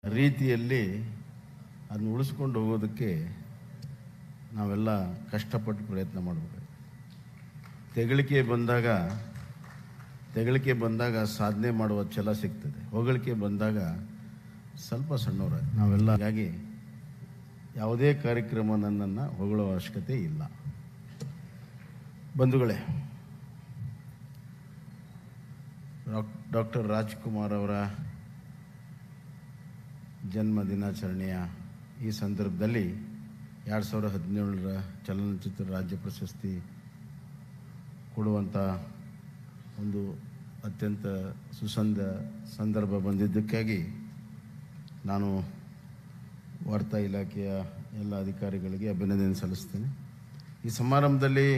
ರೀತಿಯಲ್ಲಿ ಅದನ್ನ ಉಳಿಸ್ಕೊಂಡು ಹೋಗೋದಕ್ಕೆ ನಾವೆಲ್ಲ ಕಷ್ಟಪಟ್ಟು ಪ್ರಯತ್ನ ಮಾಡಬೇಕು ತೆಗಳಿಕೆ ಬಂದಾಗ ತೆಗಳಿಕೆ ಬಂದಾಗ ಸಾಧನೆ ಮಾಡುವ ಛಲ ಸಿಗ್ತದೆ ಹೊಗಳಿಕೆ ಬಂದಾಗ ಸ್ವಲ್ಪ ಸಣ್ಣವರ ನಾವೆಲ್ಲ ಹಾಗಾಗಿ ಯಾವುದೇ ಕಾರ್ಯಕ್ರಮ ನನ್ನನ್ನು ಹೊಗಳುವ ಅವಶ್ಯಕತೆ ಇಲ್ಲ ಬಂಧುಗಳೇ ಡಾಕ್ಟರ್ ರಾಜ್ಕುಮಾರ್ ಅವರ ಜನ್ಮ ದಿನಾಚರಣೆಯ ಈ ಸಂದರ್ಭದಲ್ಲಿ ಎರಡು ಸಾವಿರದ ಹದಿನೇಳರ ಚಲನಚಿತ್ರ ರಾಜ್ಯ ಪ್ರಶಸ್ತಿ ಕೊಡುವಂಥ ಒಂದು ಅತ್ಯಂತ ಸುಸಂದ ಸಂದರ್ಭ ಬಂದಿದ್ದಕ್ಕಾಗಿ ನಾನು ವಾರ್ತಾ ಇಲಾಖೆಯ ಎಲ್ಲ ಅಧಿಕಾರಿಗಳಿಗೆ ಅಭಿನಂದನೆ ಸಲ್ಲಿಸ್ತೇನೆ ಈ ಸಮಾರಂಭದಲ್ಲಿ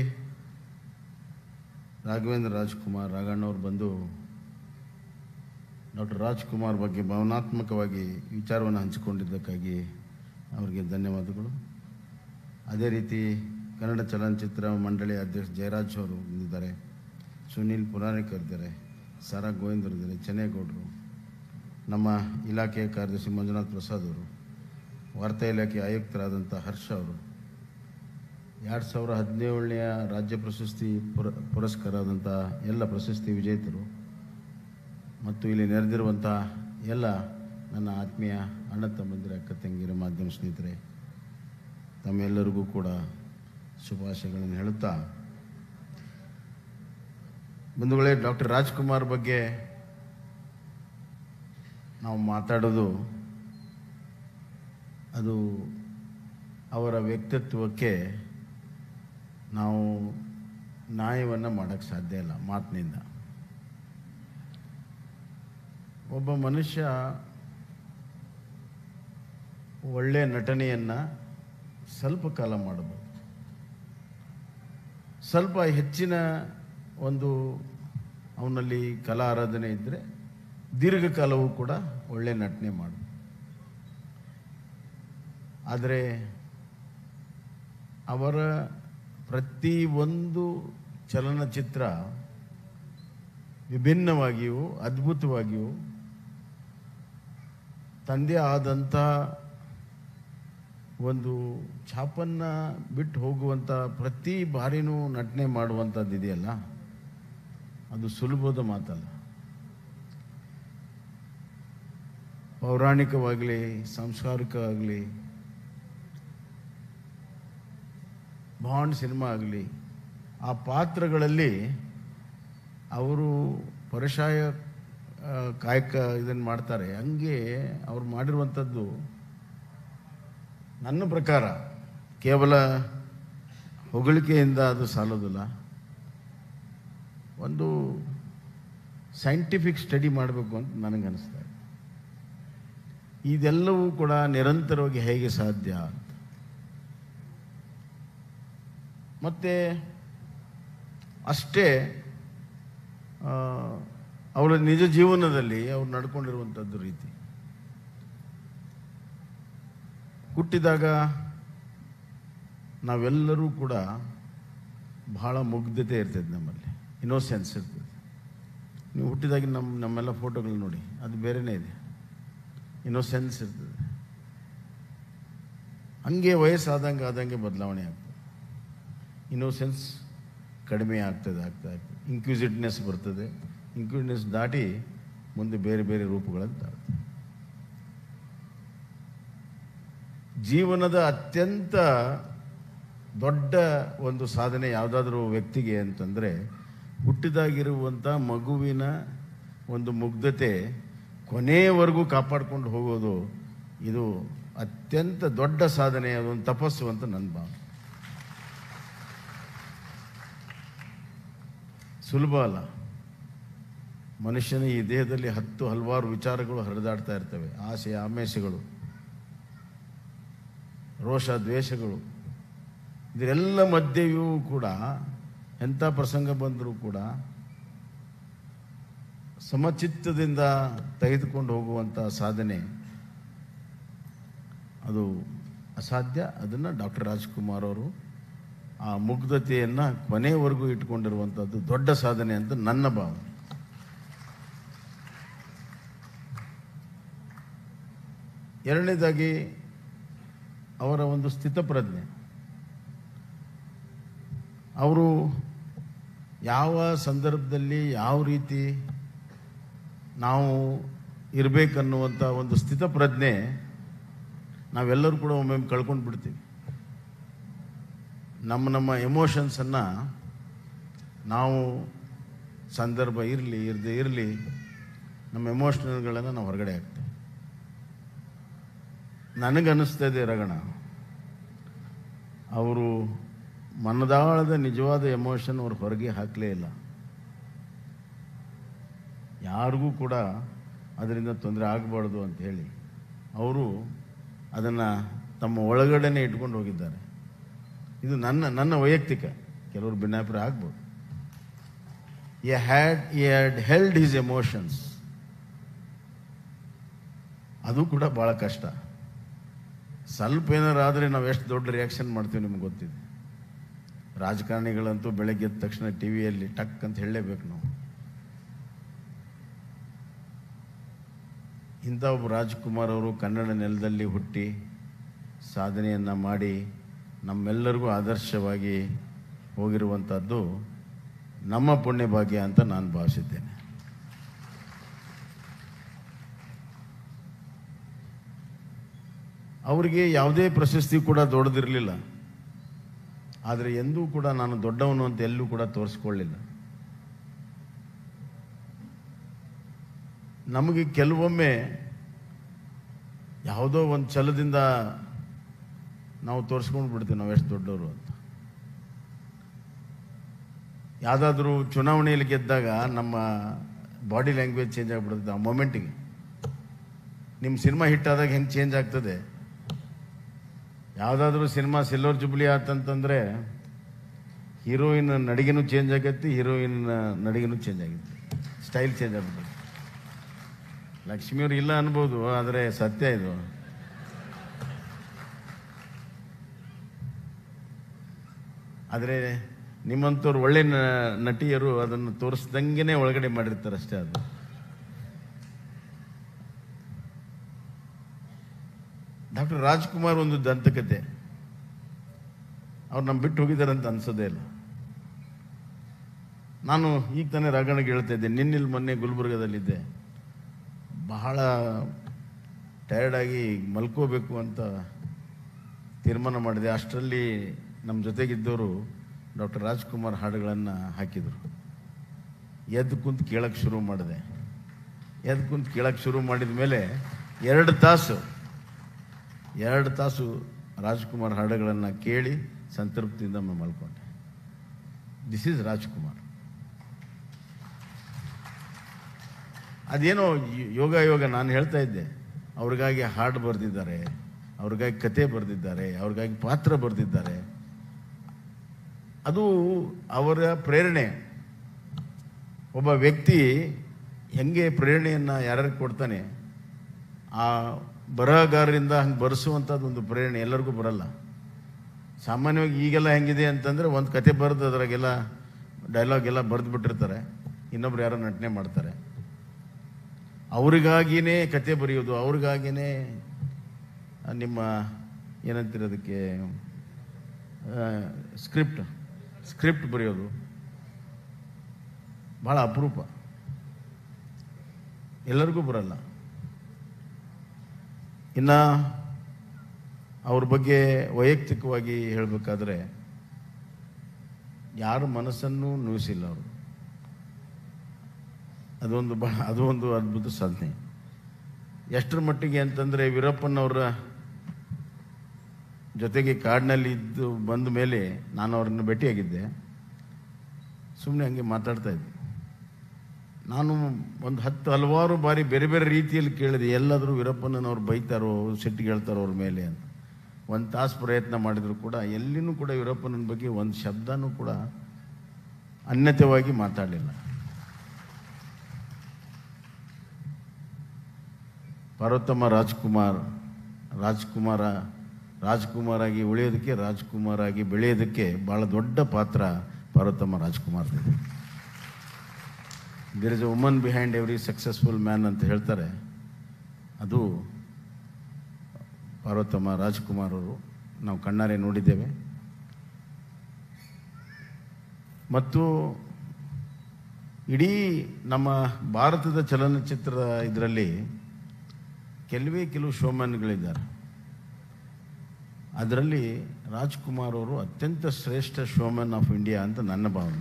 ರಾಘವೇಂದ್ರ ರಾಜ್ಕುಮಾರ್ ರಾಘಣ್ಣವ್ರು ಬಂದು ಡಾಕ್ಟರ್ ರಾಜ್ಕುಮಾರ್ ಬಗ್ಗೆ ಭಾವನಾತ್ಮಕವಾಗಿ ವಿಚಾರವನ್ನು ಹಂಚಿಕೊಂಡಿದ್ದಕ್ಕಾಗಿ ಅವರಿಗೆ ಧನ್ಯವಾದಗಳು ಅದೇ ರೀತಿ ಕನ್ನಡ ಚಲನಚಿತ್ರ ಮಂಡಳಿ ಅಧ್ಯಕ್ಷ ಜಯರಾಜ್ ಅವರು ಬಂದಿದ್ದಾರೆ ಸುನೀಲ್ ಪುರಾಣಿಕರ್ ಇದ್ದಾರೆ ಸಾರಾ ಗೋವಿಂದರು ಇದ್ದಾರೆ ಚೆನ್ನೇಗೌಡರು ನಮ್ಮ ಇಲಾಖೆಯ ಕಾರ್ಯದರ್ಶಿ ಮಂಜುನಾಥ್ ಪ್ರಸಾದ್ ಅವರು ವಾರ್ತಾ ಇಲಾಖೆ ಆಯುಕ್ತರಾದಂಥ ಹರ್ಷ ಅವರು ಎರಡು ಸಾವಿರ ಹದಿನೇಳನೆಯ ರಾಜ್ಯ ಪ್ರಶಸ್ತಿ ಪುರ ಪುರಸ್ಕಾರ ಆದಂಥ ಎಲ್ಲ ಪ್ರಶಸ್ತಿ ವಿಜೇತರು ಮತ್ತು ಇಲ್ಲಿ ನೆರೆದಿರುವಂಥ ಎಲ್ಲ ನನ್ನ ಆತ್ಮೀಯ ಅಣ್ಣ ತಮ್ಮಂದಿರ ಅಕ್ಕ ತಂಗಿರ ಮಾಧ್ಯಮ ಸ್ನೇಹಿತರೆ ತಮ್ಮೆಲ್ಲರಿಗೂ ಕೂಡ ಶುಭಾಶಯಗಳನ್ನು ಹೇಳುತ್ತಾ ಬಂಧುಗಳೇ ಡಾಕ್ಟರ್ ರಾಜ್ಕುಮಾರ್ ಬಗ್ಗೆ ನಾವು ಮಾತಾಡೋದು ಅದು ಅವರ ವ್ಯಕ್ತಿತ್ವಕ್ಕೆ ನಾವು ನ್ಯಾಯವನ್ನು ಮಾಡೋಕ್ಕೆ ಸಾಧ್ಯ ಇಲ್ಲ ಮಾತಿನಿಂದ ಒಬ್ಬ ಮನುಷ್ಯ ಒಳ್ಳೆಯ ನಟನೆಯನ್ನು ಸ್ವಲ್ಪ ಕಾಲ ಮಾಡಬಹುದು ಸ್ವಲ್ಪ ಹೆಚ್ಚಿನ ಒಂದು ಅವನಲ್ಲಿ ಕಲಾ ಆರಾಧನೆ ಇದ್ದರೆ ದೀರ್ಘಕಾಲವೂ ಕೂಡ ಒಳ್ಳೆಯ ನಟನೆ ಮಾಡು ಆದರೆ ಅವರ ಪ್ರತಿ ಒಂದು ಚಲನಚಿತ್ರ ವಿಭಿನ್ನವಾಗಿಯೂ ಅದ್ಭುತವಾಗಿಯೂ ತಂದೆ ಆದಂಥ ಒಂದು ಛಾಪನ್ನು ಬಿಟ್ಟು ಹೋಗುವಂಥ ಪ್ರತಿ ಬಾರಿನೂ ನಟನೆ ಮಾಡುವಂಥದ್ದು ಇದೆಯಲ್ಲ ಅದು ಸುಲಭದ ಮಾತಲ್ಲ ಪೌರಾಣಿಕವಾಗಲಿ ಸಾಂಸ್ಕಾರಿಕವಾಗಲಿ ಬಾಂಡ್ ಸಿನಿಮಾ ಆಗಲಿ ಆ ಪಾತ್ರಗಳಲ್ಲಿ ಅವರು ಪರಶಾಯ ಆ, ಕಾಯಕ ಇದನ್ನು ಮಾಡ್ತಾರೆ ಹಂಗೆ ಅವ್ರು ಮಾಡಿರುವಂಥದ್ದು ನನ್ನ ಪ್ರಕಾರ ಕೇವಲ ಹೊಗಳಿಕೆಯಿಂದ ಅದು ಸಾಲೋದಿಲ್ಲ ಒಂದು ಸೈಂಟಿಫಿಕ್ ಸ್ಟಡಿ ಮಾಡಬೇಕು ಅಂತ ನನಗನ್ನಿಸ್ತಾ ಇದೆ ಇದೆಲ್ಲವೂ ಕೂಡ ನಿರಂತರವಾಗಿ ಹೇಗೆ ಸಾಧ್ಯ ಅಂತ ಮತ್ತು ಅಷ್ಟೇ ಆ, ಅವರ ನಿಜ ಜೀವನದಲ್ಲಿ ಅವ್ರು ನಡ್ಕೊಂಡಿರುವಂಥದ್ದು ರೀತಿ ಹುಟ್ಟಿದಾಗ ನಾವೆಲ್ಲರೂ ಕೂಡ ಬಹಳ ಮುಗ್ಧತೆ ಇರ್ತದೆ ನಮ್ಮಲ್ಲಿ ಇನ್ನೋಸೆನ್ಸ್ ಇರ್ತದೆ ನೀವು ಹುಟ್ಟಿದಾಗ ನಮ್ಮ ನಮ್ಮೆಲ್ಲ ಫೋಟೋಗಳು ನೋಡಿ ಅದು ಬೇರೆನೇ ಇದೆ ಇನ್ನೋಸೆನ್ಸ್ ಇರ್ತದೆ ಹಂಗೆ ವಯಸ್ಸಾದಂಗೆ ಆದಂಗೆ ಬದಲಾವಣೆ ಆಗ್ತದೆ ಇನ್ನೋಸೆನ್ಸ್ ಕಡಿಮೆ ಆಗ್ತದೆ ಆಗ್ತಾ ಆಗ್ತದೆ ಇಂಕ್ಯೂಸಿಟ್ನೆಸ್ ಬರ್ತದೆ ಇಂಕ್ಯೂಸಿಟ್ನೆಸ್ ದಾಟಿ ಮುಂದೆ ಬೇರೆ ಬೇರೆ ರೂಪಗಳನ್ನು ತಾಳುತ್ತೆ ಜೀವನದ ಅತ್ಯಂತ ದೊಡ್ಡ ಒಂದು ಸಾಧನೆ ಯಾವುದಾದ್ರೂ ವ್ಯಕ್ತಿಗೆ ಅಂತಂದರೆ ಹುಟ್ಟಿದಾಗಿರುವಂಥ ಮಗುವಿನ ಒಂದು ಮುಗ್ಧತೆ ಕೊನೆಯವರೆಗೂ ಕಾಪಾಡ್ಕೊಂಡು ಹೋಗೋದು ಇದು ಅತ್ಯಂತ ದೊಡ್ಡ ಸಾಧನೆ ಅದೊಂದು ತಪಸ್ಸು ಅಂತ ನನ್ನ ಭಾವನೆ ಸುಲಭ ಅಲ್ಲ ಮನುಷ್ಯನ ಈ ದೇಹದಲ್ಲಿ ಹತ್ತು ಹಲವಾರು ವಿಚಾರಗಳು ಹರಿದಾಡ್ತಾ ಇರ್ತವೆ ಆಸೆ ಆಮೇಷಗಳು ರೋಷ ದ್ವೇಷಗಳು ಇದರೆಲ್ಲ ಮಧ್ಯೆಯೂ ಕೂಡ ಎಂಥ ಪ್ರಸಂಗ ಬಂದರೂ ಕೂಡ ಸಮಚಿತ್ತದಿಂದ ತೆಗೆದುಕೊಂಡು ಹೋಗುವಂಥ ಸಾಧನೆ ಅದು ಅಸಾಧ್ಯ ಅದನ್ನು ಡಾಕ್ಟರ್ ರಾಜ್ಕುಮಾರ್ ಅವರು ಆ ಮುಗ್ಧತೆಯನ್ನು ಕೊನೆಯವರೆಗೂ ಇಟ್ಕೊಂಡಿರುವಂಥದ್ದು ದೊಡ್ಡ ಸಾಧನೆ ಅಂತ ನನ್ನ ಭಾವನೆ ಎರಡನೇದಾಗಿ ಅವರ ಒಂದು ಸ್ಥಿತಪ್ರಜ್ಞೆ ಅವರು ಯಾವ ಸಂದರ್ಭದಲ್ಲಿ ಯಾವ ರೀತಿ ನಾವು ಇರಬೇಕನ್ನುವಂಥ ಒಂದು ಸ್ಥಿತಪ್ರಜ್ಞೆ ನಾವೆಲ್ಲರೂ ಕೂಡ ಒಮ್ಮೊಮ್ಮೆ ಕಳ್ಕೊಂಡು ಬಿಡ್ತೀವಿ ನಮ್ಮ ನಮ್ಮ ಎಮೋಷನ್ಸನ್ನು ನಾವು ಸಂದರ್ಭ ಇರಲಿ ಇರದೆ ಇರಲಿ ನಮ್ಮ ಎಮೋಷನಲ್ಗಳನ್ನು ನಾವು ಹೊರಗಡೆ ಹಾಕ್ತೇವೆ ನನಗನ್ನಿಸ್ತದೆ ರಗಣ ಅವರು ಮನದಾಳದ ನಿಜವಾದ ಎಮೋಷನ್ ಅವ್ರು ಹೊರಗೆ ಹಾಕಲೇ ಇಲ್ಲ ಯಾರಿಗೂ ಕೂಡ ಅದರಿಂದ ತೊಂದರೆ ಆಗಬಾರ್ದು ಅಂತ ಹೇಳಿ ಅವರು ಅದನ್ನು ತಮ್ಮ ಒಳಗಡೆನೆ ಇಟ್ಕೊಂಡು ಹೋಗಿದ್ದಾರೆ ಇದು ನನ್ನ ನನ್ನ ವೈಯಕ್ತಿಕ ಕೆಲವರು ಭಿನ್ನಾಭಿಪ್ರಾಯ ಆಗ್ಬೋದು a had a had held his emotions ಅದು ಕೂಡ ಭಾಳ ಕಷ್ಟ ಸ್ವಲ್ಪ ಏನಾರು ಆದರೆ ನಾವು ಎಷ್ಟು ದೊಡ್ಡ ರಿಯಾಕ್ಷನ್ ಮಾಡ್ತೀವಿ ನಿಮ್ಗೆ ಗೊತ್ತಿದೆ ರಾಜಕಾರಣಿಗಳಂತೂ ಬೆಳಗ್ಗೆ ಎದ್ದ ತಕ್ಷಣ ಟಿ ವಿಯಲ್ಲಿ ಟಕ್ ಅಂತ ಹೇಳಲೇಬೇಕು ನಾವು ಇಂಥ ಒಬ್ಬ ರಾಜ್ಕುಮಾರ್ ಅವರು ಕನ್ನಡ ನೆಲದಲ್ಲಿ ಹುಟ್ಟಿ ಸಾಧನೆಯನ್ನು ಮಾಡಿ ನಮ್ಮೆಲ್ಲರಿಗೂ ಆದರ್ಶವಾಗಿ ಹೋಗಿರುವಂಥದ್ದು ನಮ್ಮ ಪುಣ್ಯ ಭಾಗ್ಯ ಅಂತ ನಾನು ಭಾವಿಸಿದ್ದೇನೆ ಅವರಿಗೆ ಯಾವುದೇ ಪ್ರಶಸ್ತಿ ಕೂಡ ದೊಡ್ಡದಿರಲಿಲ್ಲ ಆದರೆ ಎಂದೂ ಕೂಡ ನಾನು ದೊಡ್ಡವನು ಅಂತ ಎಲ್ಲೂ ಕೂಡ ತೋರಿಸ್ಕೊಳ್ಳಿಲ್ಲ ನಮಗೆ ಕೆಲವೊಮ್ಮೆ ಯಾವುದೋ ಒಂದು ಛಲದಿಂದ ನಾವು ತೋರಿಸ್ಕೊಂಡು ಬಿಡ್ತೀವಿ ನಾವು ಎಷ್ಟು ದೊಡ್ಡವರು ಅಂತ ಯಾವುದಾದ್ರೂ ಚುನಾವಣೆಯಲ್ಲಿ ಗೆದ್ದಾಗ ನಮ್ಮ ಬಾಡಿ ಲ್ಯಾಂಗ್ವೇಜ್ ಚೇಂಜ್ ಆಗಿಬಿಡುತ್ತೆ ಆ ಮೊಮೆಂಟಿಗೆ ನಿಮ್ಮ ಸಿನಿಮಾ ಹಿಟ್ ಆದಾಗ ಹೆಂಗೆ ಚೇಂಜ್ ಆಗ್ತದೆ ಯಾವುದಾದ್ರೂ ಸಿನಿಮಾ ಸಿಲ್ವರ್ ಜುಬ್ಲಿ ಆತಂತಂದರೆ ಹೀರೋಯಿನ್ ನಡಿಗೆನೂ ಚೇಂಜ್ ಆಗೈತಿ ಹೀರೋಯಿನ್ ನಡಿಗೆನೂ ಚೇಂಜ್ ಆಗೈತಿ ಸ್ಟೈಲ್ ಚೇಂಜ್ ಆಗ್ಬಿಟ್ಟು ಲಕ್ಷ್ಮಿಯವ್ರು ಇಲ್ಲ ಅನ್ಬೋದು ಆದರೆ ಸತ್ಯ ಇದು ಆದರೆ ನಿಮ್ಮಂಥವ್ರು ಒಳ್ಳೆ ನ- ನಟಿಯರು ಅದನ್ನು ತೋರಿಸ್ದಂಗೆನೆ ಒಳಗಡೆ ಮಾಡಿರ್ತಾರೆ ಅಷ್ಟೇ ಅದು ಡಾಕ್ಟರ್ ರಾಜ್ಕುಮಾರ್ ಒಂದು ದಂತಕತೆ ಅವ್ರು ನಮ್ಮ ಬಿಟ್ಟು ಹೋಗಿದ್ದಾರೆ ಅಂತ ಅನ್ಸೋದೇ ಇಲ್ಲ ನಾನು ಈಗ ತಾನೇ ರಾಗಣಿಗೆ ಹೇಳ್ತಾ ಇದ್ದೆ ನಿನ್ನಿಲ್ ಮೊನ್ನೆ ಗುಲ್ಬರ್ಗದಲ್ಲಿದ್ದೆ ಬಹಳ ಟಯರ್ಡಾಗಿ ಮಲ್ಕೋಬೇಕು ಅಂತ ತೀರ್ಮಾನ ಮಾಡಿದೆ ಅಷ್ಟರಲ್ಲಿ ನಮ್ಮ ಜೊತೆಗಿದ್ದವರು ಡಾಕ್ಟರ್ ರಾಜ್ಕುಮಾರ್ ಹಾಡುಗಳನ್ನು ಹಾಕಿದರು ಎದ್ದು ಕುಂತು ಕೇಳಕ್ಕೆ ಶುರು ಮಾಡಿದೆ ಎದ್ದು ಕುಂತು ಕೇಳಕ್ಕೆ ಶುರು ಮಾಡಿದ ಮೇಲೆ ಎರಡು ತಾಸು ಎರಡು ತಾಸು ರಾಜ್ಕುಮಾರ್ ಹಾಡುಗಳನ್ನು ಕೇಳಿ ಸಂತೃಪ್ತಿಯಿಂದ ಮ- ಮಲ್ಕೊಂಡೆ ದಿಸ್ ಈಸ್ ರಾಜ್ಕುಮಾರ್ ಅದೇನೋ ಯೋ- ಯೋಗ ಯೋಗ ನಾನು ಹೇಳ್ತಾ ಇದ್ದೆ ಅವ್ರಿಗಾಗಿ ಹಾಡು ಬರೆದಿದ್ದಾರೆ ಅವ್ರಿಗಾಗಿ ಕತೆ ಬರೆದಿದ್ದಾರೆ ಅವ್ರಿಗಾಗಿ ಪಾತ್ರ ಬರೆದಿದ್ದಾರೆ ಅದು ಅವರ ಪ್ರೇರಣೆ ಒಬ್ಬ ವ್ಯಕ್ತಿ ಹೆಂಗೆ ಪ್ರೇರಣೆಯನ್ನು ಯಾರ್ಯಾರಿಗೆ ಕೊಡ್ತಾನೆ ಆ ಬರಹಗಾರರಿಂದ ಹಂಗೆ ಬರೆಸುವಂಥದ್ದು ಒಂದು ಪ್ರೇರಣೆ ಎಲ್ಲರಿಗೂ ಬರಲ್ಲ ಸಾಮಾನ್ಯವಾಗಿ ಈಗೆಲ್ಲ ಹೆಂಗಿದೆ ಅಂತಂದರೆ ಒಂದು ಕತೆ ಬರೆದು ಅದ್ರಾಗೆಲ್ಲ ಡೈಲಾಗ್ ಎಲ್ಲ ಬರೆದು ಬಿಟ್ಟಿರ್ತಾರೆ ಇನ್ನೊಬ್ರು ಯಾರೋ ನಟನೆ ಮಾಡ್ತಾರೆ ಅವ್ರಿಗಾಗಿನೇ ಕತೆ ಬರೆಯೋದು ಅವ್ರಿಗಾಗಿನೇ ನಿಮ್ಮ ಏನಂತಿರೋದಕ್ಕೆ ಸ್ಕ್ರಿಪ್ಟ್ ಸ್ಕ್ರಿಪ್ಟ್ ಬರೆಯೋದು ಭಾಳ ಅಪರೂಪ ಎಲ್ಲರಿಗೂ ಬರಲ್ಲ ಇನ್ನು ಅವ್ರ ಬಗ್ಗೆ ವೈಯಕ್ತಿಕವಾಗಿ ಹೇಳಬೇಕಾದ್ರೆ ಯಾರ ಮನಸ್ಸನ್ನು ನೋಯಿಸಿಲ್ಲ ಅವರು ಅದೊಂದು ಬಹಳ ಅದು ಒಂದು ಅದ್ಭುತ ಸಾಧನೆ ಎಷ್ಟರ ಮಟ್ಟಿಗೆ ಅಂತಂದರೆ ವೀರಪ್ಪನವರ ಜೊತೆಗೆ ಕಾಡಿನಲ್ಲಿ ಇದ್ದು ಬಂದ ಮೇಲೆ ನಾನು ಅವ್ರನ್ನ ಭೇಟಿಯಾಗಿದ್ದೆ ಸುಮ್ಮನೆ ಹಂಗೆ ಮಾತಾಡ್ತಾ ಇದ್ದೆ ನಾನು ಒಂದು ಹತ್ತು ಹಲವಾರು ಬಾರಿ ಬೇರೆ ಬೇರೆ ರೀತಿಯಲ್ಲಿ ಕೇಳಿದೆ ಎಲ್ಲಾದರೂ ವೀರಪ್ಪನವ್ರು ಬೈತಾರೋ ಸಿಟ್ಟಿಗೆ ಹೇಳ್ತಾರೋ ಅವ್ರ ಮೇಲೆ ಅಂತ ಒಂದು ತಾಸು ಪ್ರಯತ್ನ ಮಾಡಿದ್ರು ಕೂಡ ಎಲ್ಲಿನೂ ಕೂಡ ವೀರಪ್ಪನ ಬಗ್ಗೆ ಒಂದು ಶಬ್ದನೂ ಕೂಡ ಅನ್ಯತವಾಗಿ ಮಾತಾಡಲಿಲ್ಲ ಪಾರ್ವತಮ್ಮ ರಾಜ್ಕುಮಾರ್ ರಾಜ್ಕುಮಾರ ರಾಜ್ಕುಮಾರ್ ಆಗಿ ಉಳಿಯೋದಕ್ಕೆ ರಾಜ್ಕುಮಾರ್ ಆಗಿ ಬೆಳೆಯೋದಕ್ಕೆ ಭಾಳ ದೊಡ್ಡ ಪಾತ್ರ ಪಾರ್ವತಮ್ಮ ರಾಜ್ಕುಮಾರ್ದಿದೆ there is a woman behind every successful man ಅಂತ ಹೇಳ್ತಾರೆ ಅದು ಪಾರ್ವತಮ್ಮ ರಾಜ್ಕುಮಾರ್ ಅವರು ನಾವು ಕಣ್ಣಾರೆ ನೋಡಿದ್ದೇವೆ ಮತ್ತು ಇಡೀ ನಮ್ಮ ಭಾರತದ ಚಲನಚಿತ್ರದ ಇದರಲ್ಲಿ ಕೆಲವೇ ಕೆಲವು ಶೋಮನ್ಗಳಿದ್ದಾರೆ ಅದರಲ್ಲಿ ರಾಜ್ಕುಮಾರ್ ಅವರು ಅತ್ಯಂತ ಶ್ರೇಷ್ಠ ಶೋಮನ್ ಆಫ್ ಇಂಡಿಯಾ ಅಂತ ನನ್ನ ಭಾವನೆ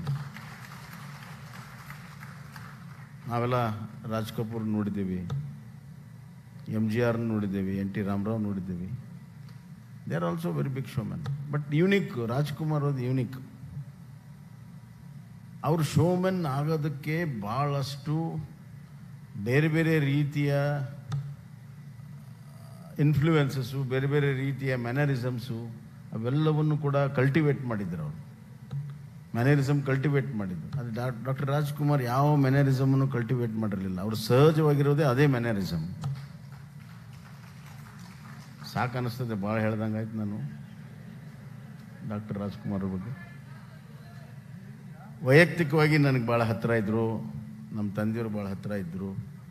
ನಾವೆಲ್ಲ ರಾಜ್ ಕಪೂರ್ ನೋಡಿದ್ದೀವಿ ಎಮ್ ಜಿ ಆರ್ ನೋಡಿದ್ದೇವೆ ಎನ್ ಟಿ ರಾಮರಾವ್ ನೋಡಿದ್ದೀವಿ they are also very big showman but unique Rajkumar ಅವ್ರದ್ದು ಯೂನಿಕ್ ಅವರು ಶೋಮನ್ ಆಗೋದಕ್ಕೆ ಭಾಳಷ್ಟು ಬೇರೆ ಬೇರೆ ರೀತಿಯ ಇನ್ಫ್ಲೂಯೆನ್ಸಸ್ಸು ಬೇರೆ ಬೇರೆ ರೀತಿಯ ಮ್ಯಾನರಿಸಮ್ಸು ಅವೆಲ್ಲವನ್ನು ಕೂಡ ಕಲ್ಟಿವೇಟ್ ಮಾಡಿದ್ರು ಅವರು ಮ್ಯಾನರಿಸಮ್ ಕಲ್ಟಿವೇಟ್ ಮಾಡಿದ್ರು ಅದು ಡಾಕ್ಟರ್ ರಾಜ್ಕುಮಾರ್ ಯಾವ ಮ್ಯಾನರಿಸಮನ್ನು ಕಲ್ಟಿವೇಟ್ ಮಾಡಿರಲಿಲ್ಲ ಅವರು ಸಹಜವಾಗಿರೋದೇ ಅದೇ ಮ್ಯಾನರಿಸಮ್ ಸಾಕು ಅನ್ನಿಸ್ತದೆ ಭಾಳ ಹೇಳ್ದಂಗೆ ಆಯ್ತು ನಾನು ಡಾಕ್ಟರ್ ರಾಜ್ಕುಮಾರ್ ಅವ್ರ ಬಗ್ಗೆ ವೈಯಕ್ತಿಕವಾಗಿ ನನಗೆ ಭಾಳ ಹತ್ತಿರ ಇದ್ದರು ನಮ್ಮ ತಂದೆಯವರು ಭಾಳ ಹತ್ತಿರ ಇದ್ದರು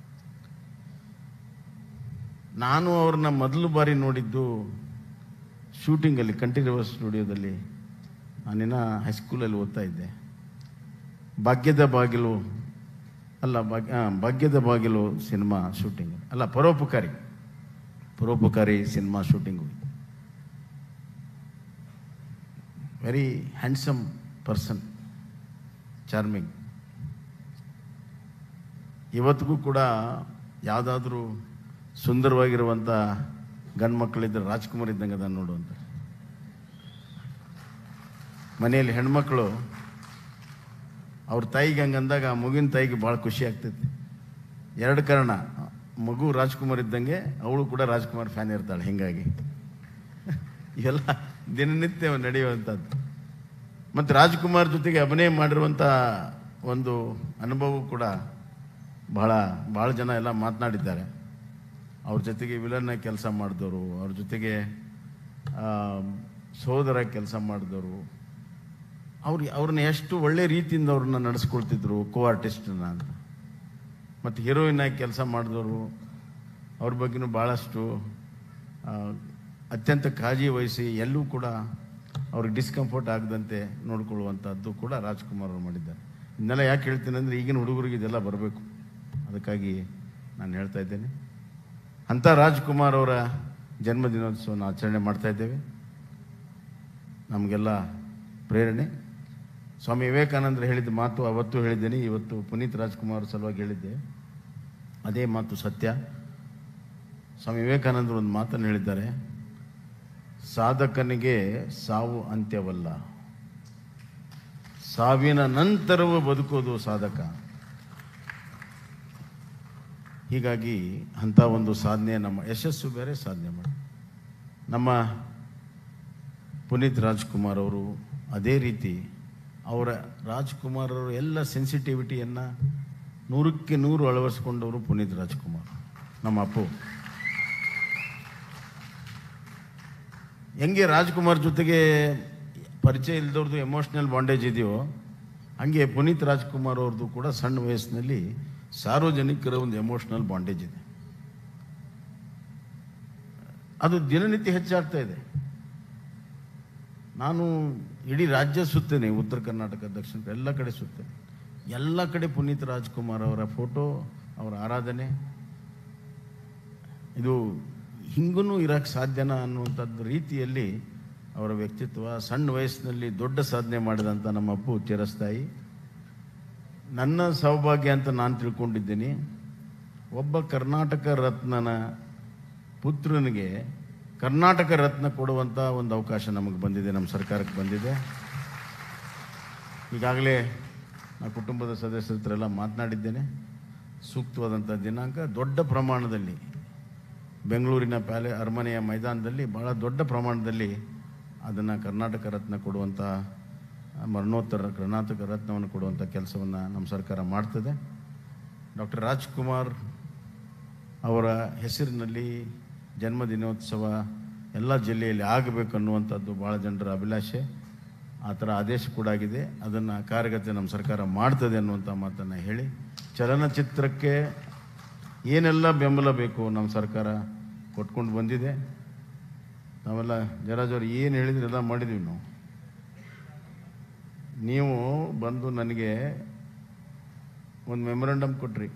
ನಾನು ಅವ್ರನ್ನ ಮೊದಲು ಬಾರಿ ನೋಡಿದ್ದು ಶೂಟಿಂಗಲ್ಲಿ ಕಂಠೀರವ ಸ್ಟುಡಿಯೋದಲ್ಲಿ ನಾನಿನ್ನ ಹೈಸ್ಕೂಲಲ್ಲಿ ಓದ್ತಾ ಇದ್ದೆ ಭಾಗ್ಯದ ಬಾಗಿಲು ಅಲ್ಲ ಭಾಗ್ಯ ಆ, ಭಾಗ್ಯದ ಬಾಗಿಲು ಸಿನಿಮಾ ಶೂಟಿಂಗ್ ಅಲ್ಲ Paropakari Paropakari cinema shooting very handsome person charming ಇವತ್ತಿಗೂ ಕೂಡ ಯಾವುದಾದ್ರೂ ಸುಂದರವಾಗಿರುವಂಥ ಗಂಡು ಮಕ್ಕಳಿದ್ರೆ ರಾಜ್ಕುಮಾರ್ ಇದ್ದಂಗೆ ಅದ ನೋಡು ಅಂತ ಮನೆಯಲ್ಲಿ ಹೆಣ್ಮಕ್ಳು ಅವ್ರ ತಾಯಿಗೆ ಹಂಗೆ ಅಂದಾಗ ಆ ಮಗುವಿನ ತಾಯಿಗೆ ಭಾಳ ಖುಷಿ ಆಗ್ತೈತಿ ಎರಡು ಕಾರಣ ಮಗು ರಾಜ್ಕುಮಾರ್ ಇದ್ದಂಗೆ ಅವಳು ಕೂಡ ರಾಜ್ಕುಮಾರ್ ಫ್ಯಾನ್ ಇರ್ತಾಳೆ ಹಿಂಗಾಗಿ ಇವೆಲ್ಲ ದಿನನಿತ್ಯ ನಡೆಯುವಂಥದ್ದು ಮತ್ತು ರಾಜ್ಕುಮಾರ್ ಜೊತೆಗೆ ಅಭಿನಯ ಮಾಡಿರುವಂಥ ಒಂದು ಅನುಭವ ಕೂಡ ಬಹಳ ಭಾಳ ಜನ ಎಲ್ಲ ಮಾತನಾಡಿದ್ದಾರೆ ಅವ್ರ ಜೊತೆಗೆ ವಿಲನ್ನ ಕೆಲಸ ಮಾಡಿದವರು ಅವ್ರ ಜೊತೆಗೆ ಆ, ಸೋದರ ಕೆಲಸ ಮಾಡಿದವರು ಅವ್ರು ಅವ್ರನ್ನ ಎಷ್ಟು ಒಳ್ಳೆ ರೀತಿಯಿಂದ ಅವ್ರನ್ನ ನಡೆಸ್ಕೊಳ್ತಿದ್ರು ಕೋ ಆರ್ಟಿಸ್ಟನ್ನ ಅಂತ ಮತ್ತು ಹೀರೋಯಿನ್ ಆಗಿ ಕೆಲಸ ಮಾಡಿದವರು ಅವ್ರ ಬಗ್ಗೆನೂ ಭಾಳಷ್ಟು ಆ, ಅತ್ಯಂತ ಕಾಳಜಿ ವಹಿಸಿ ಎಲ್ಲೂ ಕೂಡ ಅವ್ರಿಗೆ ಡಿಸ್ಕಂಫರ್ಟ್ ಆಗದಂತೆ ನೋಡ್ಕೊಳ್ಳುವಂಥದ್ದು ಕೂಡ ರಾಜ್ಕುಮಾರ್ ಅವರು ಮಾಡಿದ್ದಾರೆ ಇದನ್ನೆಲ್ಲ ಯಾಕೆ ಹೇಳ್ತೀನಿ ಅಂದರೆ ಈಗಿನ ಹುಡುಗರಿಗೆ ಇದೆಲ್ಲ ಬರಬೇಕು ಅದಕ್ಕಾಗಿ ನಾನು ಹೇಳ್ತಾ ಇದ್ದೇನೆ ಅಂಥ ರಾಜ್ಕುಮಾರ್ ಅವರ ಜನ್ಮದಿನೋತ್ಸವನ ಆಚರಣೆ ಮಾಡ್ತಾ ಇದ್ದೇವೆ ನಮಗೆಲ್ಲ ಪ್ರೇರಣೆ ಸ್ವಾಮಿ ವಿವೇಕಾನಂದರು ಹೇಳಿದ ಮಾತು ಅವತ್ತು ಹೇಳಿದ್ದೇನೆ ಇವತ್ತು ಪುನೀತ್ ರಾಜ್ಕುಮಾರ್ ಸಲುವಾಗಿ ಹೇಳಿದ್ದೆ ಅದೇ ಮಾತು ಸತ್ಯ ಸ್ವಾಮಿ ವಿವೇಕಾನಂದರು ಒಂದು ಮಾತನ್ನು ಹೇಳಿದ್ದಾರೆ ಸಾಧಕನಿಗೆ ಸಾವು ಅಂತ್ಯವಲ್ಲ ಸಾವಿನ ನಂತರವೂ ಬದುಕೋದು ಸಾಧಕ ಹೀಗಾಗಿ ಅಂಥ ಒಂದು ಸಾಧನೆ ನಮ್ಮ ಯಶಸ್ಸು ಬೇರೆ ಸಾಧನೆ ಮಾಡಿ ನಮ್ಮ ಪುನೀತ್ ರಾಜ್ಕುಮಾರ್ ಅವರು ಅದೇ ರೀತಿ ಅವರ ರಾಜ್ಕುಮಾರ್ ಅವರು ಎಲ್ಲ ಸೆನ್ಸಿಟಿವಿಟಿಯನ್ನು ನೂರಕ್ಕೆ ನೂರು ಅಳವಡಿಸ್ಕೊಂಡವರು ಪುನೀತ್ ರಾಜ್ಕುಮಾರ್ ನಮ್ಮ ಅಪ್ಪು ಹೆಂಗೆ ರಾಜ್ಕುಮಾರ್ ಜೊತೆಗೆ ಪರಿಚಯ ಇಲ್ದವ್ರದ್ದು ಎಮೋಷ್ನಲ್ ಬಾಂಡೇಜ್ ಇದೆಯೋ ಹಂಗೆ ಪುನೀತ್ ರಾಜ್ಕುಮಾರ್ ಅವ್ರದ್ದು ಕೂಡ ಸಣ್ಣ ವಯಸ್ಸಿನಲ್ಲಿ ಸಾರ್ವಜನಿಕರ ಒಂದು ಎಮೋಷ್ನಲ್ ಬಾಂಡೇಜ್ ಇದೆ ಅದು ದಿನನಿತ್ಯ ಹೆಚ್ಚಾಗ್ತಾ ಇದೆ ನಾನು ಇಡೀ ರಾಜ್ಯ ಸುತ್ತೇನೆ ಉತ್ತರ ಕರ್ನಾಟಕ ದಕ್ಷಿಣ ಕನ್ನಡ, ಎಲ್ಲ ಕಡೆ ಸುತ್ತೇನೆ ಎಲ್ಲ ಕಡೆ ಪುನೀತ್ ರಾಜ್ಕುಮಾರ್ ಅವರ ಫೋಟೋ ಅವರ ಆರಾಧನೆ ಇದು ಹಿಂಗೂ ಇರಕ್ಕೆ ಸಾಧ್ಯನಾ ಅನ್ನುವಂಥದ್ದು ರೀತಿಯಲ್ಲಿ ಅವರ ವ್ಯಕ್ತಿತ್ವ ಸಣ್ಣ ವಯಸ್ಸಿನಲ್ಲಿ ದೊಡ್ಡ ಸಾಧನೆ ಮಾಡಿದಂಥ ನಮ್ಮ ಅಪ್ಪು ಚಿರಸ್ಥಾಯಿ ನನ್ನ ಸೌಭಾಗ್ಯ ಅಂತ ನಾನು ತಿಳ್ಕೊಂಡಿದ್ದೀನಿ ಒಬ್ಬ ಕರ್ನಾಟಕ ರತ್ನನ ಪುತ್ರನಿಗೆ ಕರ್ನಾಟಕ ರತ್ನ ಕೊಡುವಂಥ ಒಂದು ಅವಕಾಶ ನಮಗೆ ಬಂದಿದೆ ನಮ್ಮ ಸರ್ಕಾರಕ್ಕೆ ಬಂದಿದೆ ಈಗಾಗಲೇ ನಾ ಕುಟುಂಬದ ಸದಸ್ಯರ ಹತ್ರ ಎಲ್ಲ ಮಾತನಾಡಿದ್ದೇನೆ ಸೂಕ್ತವಾದಂಥ ದಿನಾಂಕ ದೊಡ್ಡ ಪ್ರಮಾಣದಲ್ಲಿ ಬೆಂಗಳೂರಿನ ಪ್ಯಾಲೆ ಅರಮನೆಯ ಮೈದಾನದಲ್ಲಿ ಬಹಳ ದೊಡ್ಡ ಪ್ರಮಾಣದಲ್ಲಿ ಅದನ್ನು ಕರ್ನಾಟಕ ರತ್ನ ಕೊಡುವಂಥ ಮರಣೋತ್ತರ ಕರ್ನಾಟಕ ರತ್ನವನ್ನು ಕೊಡುವಂಥ ಕೆಲಸವನ್ನು ನಮ್ಮ ಸರ್ಕಾರ ಮಾಡ್ತದೆ ಡಾಕ್ಟರ್ ರಾಜ್ಕುಮಾರ್ ಅವರ ಹೆಸರಿನಲ್ಲಿ ಜನ್ಮದಿನೋತ್ಸವ ಎಲ್ಲ ಜಿಲ್ಲೆಯಲ್ಲಿ ಆಗಬೇಕು ಅನ್ನುವಂಥದ್ದು ಭಾಳ ಜನರ ಅಭಿಲಾಷೆ ಆ ಥರ ಆದೇಶ ಕೂಡ ಆಗಿದೆ ಅದನ್ನು ಕಾರ್ಯಗತ ನಮ್ಮ ಸರ್ಕಾರ ಮಾಡ್ತದೆ ಅನ್ನುವಂಥ ಮಾತನ್ನು ಹೇಳಿ ಚಲನಚಿತ್ರಕ್ಕೆ ಏನೆಲ್ಲ ಬೆಂಬಲ ಬೇಕು ನಮ್ಮ ಸರ್ಕಾರ ಕೊಟ್ಕೊಂಡು ಬಂದಿದೆ ನಾವೆಲ್ಲ ಜಯರಾಜ್ ಅವ್ರು ಏನು ಹೇಳಿದ್ರಿ ಎಲ್ಲ ಮಾಡಿದ್ವಿ ನಾವು ನೀವು ಬಂದು ನನಗೆ ಒಂದು ಮೆಮೊರಂಡಮ್ ಕೊಟ್ರಿ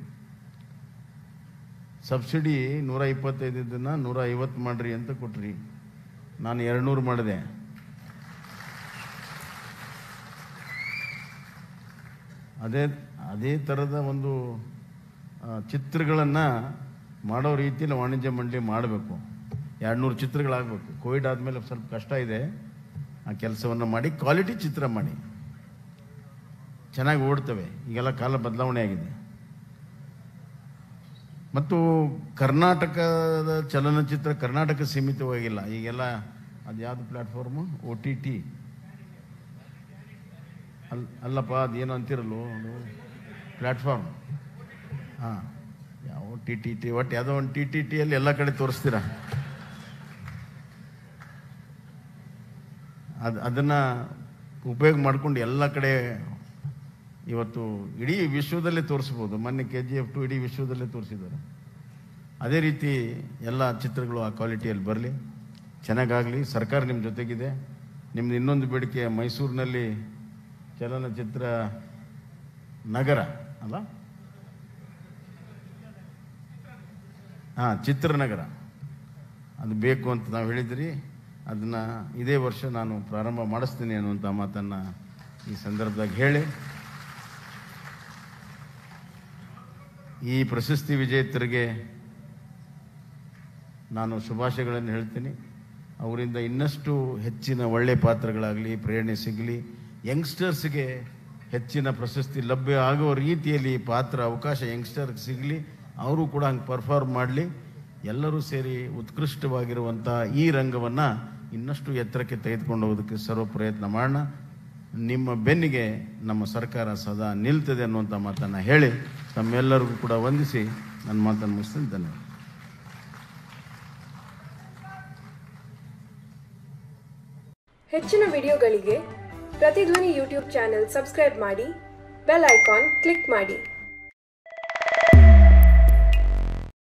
ಸಬ್ಸಿಡಿ ನೂರ ಇಪ್ಪತ್ತೈದನ್ನ ನೂರ ಐವತ್ತು ಮಾಡ್ರಿ ಅಂತ ಕೊಟ್ರಿ ನಾನು ಎರಡುನೂರು ಮಾಡಿದೆ ಅದೇ ಅದೇ ಥರದ ಒಂದು ಚಿತ್ರಗಳನ್ನು ಮಾಡೋ ರೀತಿಯಲ್ಲಿ ವಾಣಿಜ್ಯ ಮಂಡಳಿ ಮಾಡಬೇಕು ಎರಡುನೂರು ಚಿತ್ರಗಳಾಗಬೇಕು ಕೋವಿಡ್ ಆದಮೇಲೆ ಸ್ವಲ್ಪ ಕಷ್ಟ ಇದೆ ಆ ಕೆಲಸವನ್ನು ಮಾಡಿ ಕ್ವಾಲಿಟಿ ಚಿತ್ರ ಮಾಡಿ ಚೆನ್ನಾಗಿ ಓಡ್ತವೆ ಈಗೆಲ್ಲ ಕಾಲ ಬದಲಾವಣೆ ಆಗಿದೆ ಮತ್ತು ಕರ್ನಾಟಕದ ಚಲನಚಿತ್ರ ಕರ್ನಾಟಕ ಸೀಮಿತವಾಗಿಲ್ಲ ಈಗೆಲ್ಲ ಅದು ಯಾವುದು ಪ್ಲ್ಯಾಟ್ಫಾರ್ಮು ಒ ಟಿ ಟಿ ಅಲ್ ಅಲ್ಲಪ್ಪ ಅದೇನು ಅಂತಿರಲ್ವೋ ಅದು ಪ್ಲ್ಯಾಟ್ಫಾರ್ಮ್ ಹಾಂ ಯಾವ ಟಿ ಟಿ ಟಿ ಒಟ್ಟು ಯಾವುದೋ ಒಂದು ಟಿ ಟಿ ಟಿಯಲ್ಲಿ ಎಲ್ಲ ಕಡೆ ತೋರಿಸ್ತೀರಾ ಅದು ಅದನ್ನು ಉಪಯೋಗ ಮಾಡ್ಕೊಂಡು ಎಲ್ಲ ಕಡೆ ಇವತ್ತು ಇಡೀ ವಿಶ್ವದಲ್ಲೇ ತೋರಿಸ್ಬೋದು ಮೊನ್ನೆ ಕೆ ಜಿ ಎಫ್ ಟು ಇಡೀ ವಿಶ್ವದಲ್ಲೇ ತೋರಿಸಿದ್ದಾರೆ ಅದೇ ರೀತಿ ಎಲ್ಲ ಚಿತ್ರಗಳು ಆ ಕ್ವಾಲಿಟಿಯಲ್ಲಿ ಬರಲಿ ಚೆನ್ನಾಗಾಗಲಿ ಸರ್ಕಾರ ನಿಮ್ಮ ಜೊತೆಗಿದೆ ನಿಮ್ದು ಇನ್ನೊಂದು ಬೇಡಿಕೆ ಮೈಸೂರಿನಲ್ಲಿ ಚಲನಚಿತ್ರ ನಗರ ಅಲ್ಲ ಹಾಂ ಚಿತ್ರನಗರ ಅದು ಬೇಕು ಅಂತ ನಾವು ಹೇಳಿದ್ರಿ ಅದನ್ನು ಇದೇ ವರ್ಷ ನಾನು ಪ್ರಾರಂಭ ಮಾಡಿಸ್ತೀನಿ ಅನ್ನುವಂಥ ಮಾತನ್ನು ಈ ಸಂದರ್ಭದಾಗ ಹೇಳಿ ಈ ಪ್ರಶಸ್ತಿ ವಿಜೇತರಿಗೆ ನಾನು ಶುಭಾಶಯಗಳನ್ನು ಹೇಳ್ತೀನಿ ಅವರಿಂದ ಇನ್ನಷ್ಟು ಹೆಚ್ಚಿನ ಒಳ್ಳೆಯ ಪಾತ್ರಗಳಾಗಲಿ ಪ್ರೇರಣೆ ಸಿಗಲಿ ಯಂಗ್ಸ್ಟರ್ಸ್ಗೆ ಹೆಚ್ಚಿನ ಪ್ರಶಸ್ತಿ ಲಭ್ಯ ಆಗೋ ರೀತಿಯಲ್ಲಿ ಪಾತ್ರ ಅವಕಾಶ ಯಂಗ್ಸ್ಟರ್ಗೆ ಸಿಗಲಿ ಅವರು ಕೂಡ ಹಂಗೆ ಪರ್ಫಾರ್ಮ್ ಮಾಡಲಿ ಎಲ್ಲರೂ ಸೇರಿ ಉತ್ಕೃಷ್ಟವಾಗಿರುವಂಥ ಈ ರಂಗವನ್ನು ಇನ್ನಷ್ಟು ಎತ್ತರಕ್ಕೆ ತೆಗೆದುಕೊಂಡು ಹೋಗೋದಕ್ಕೆ ಸರ್ವ ಪ್ರಯತ್ನ ಮಾಡೋಣ ನಿಮ್ಮ ಬೆನ್ನಿಗೆ ನಮ್ಮ ಸರ್ಕಾರ ಸದಾ ನಿಲ್ತದೆ ಅನ್ನುವಂಥ ಮಾತನ್ನು ಹೇಳಿ ತಮ್ಮೆಲ್ಲರಿಗೂ ಕೂಡ ವಂದಿಸಿ ನನ್ನ ಮಾತನ್ನು ಮುಗಿಸ್ತೀನಿ ಧನ್ಯವಾದ ಹೆಚ್ಚಿನ ವಿಡಿಯೋಗಳಿಗೆ ಪ್ರತಿಧ್ವನಿ ಯೂಟ್ಯೂಬ್ ಚಾನೆಲ್ ಸಬ್ಸ್ಕ್ರೈಬ್ ಮಾಡಿ ಬೆಲ್ ಐಕಾನ್ ಕ್ಲಿಕ್ ಮಾಡಿ